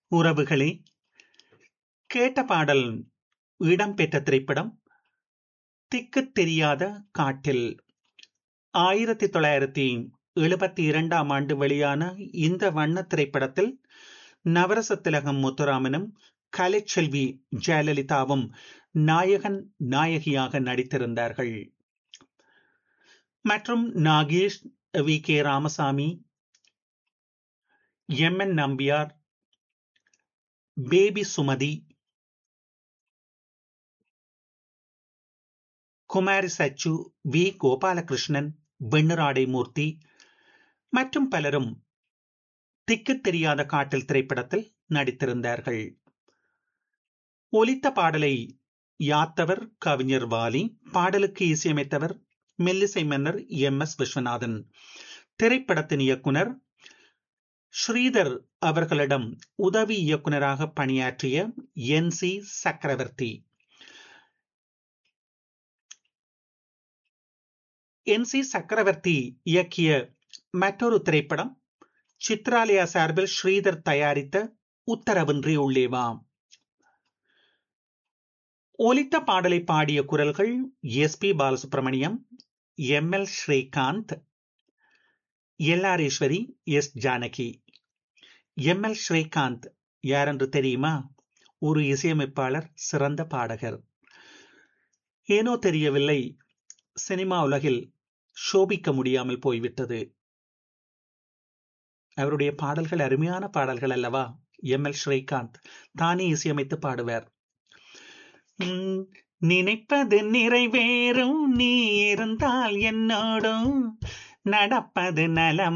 உறவுகளே கேட்ட பாடல் இடம்பெற்ற திரைப்படம் திக்குத் தெரியாத காட்டில் ஆயிரத்தி தொள்ளாயிரத்தி எழுபத்தி இரண்டாம் ஆண்டு வெளியான இந்த வண்ண திரைப்படத்தில் நவரச திலகம் முத்துராமனும் கலைச்செல்வி ஜெயலலிதாவும் நாயகன் நாயகியாக நடித்திருந்தார்கள் மற்றும் Nagesh V K Ramasamy M N Nambiar baby Sumathi Kumari Sachu V Gopalakrishnan Venniradai Moorthy மற்றும் பலரும் திக்கு தெரியாத காட்டில் திரைப்படத்தில் நடித்திருந்தார்கள் ஒலித்த பாடலை யாத்தவர் கவிஞர் வாலி பாடலுக்கு இசையமைத்தவர் மெல்லிசை மன்னர் எம் எஸ் விஸ்வநாதன் திரைப்படத்தின் இயக்குனர் ஸ்ரீதர் அவர்களிடம் உதவி இயக்குனராக பணியாற்றிய என் சி சக்கரவர்த்தி என் சி சக்கரவர்த்தி இயக்கிய மற்றொரு திரைப்படம் சித்ராலயா சார்பில் ஸ்ரீதர் தயாரித்த உத்தரவின்றி உள்ளேவா ஒலித்த பாடலை பாடிய குரல்கள் S B Balasubramaniam M L Srikanth எல்லாரேஸ்வரி S Janaki M L Srikanth யார் என்று தெரியுமா ஒரு இசையமைப்பாளர் சிறந்த பாடகர் ஏனோ தெரியவில்லை சினிமா உலகில் சோபிக்க முடியாமல் போய்விட்டது அவருடைய பாடல்கள் அருமையான பாடல்கள் அல்லவா எம் எல் ஸ்ரீகாந்த் தானே இசையமைத்து பாடுவார் நினைப்பது நிறைவேறும் நீ இருந்தால் என்னோடும் நடப்பது நலம்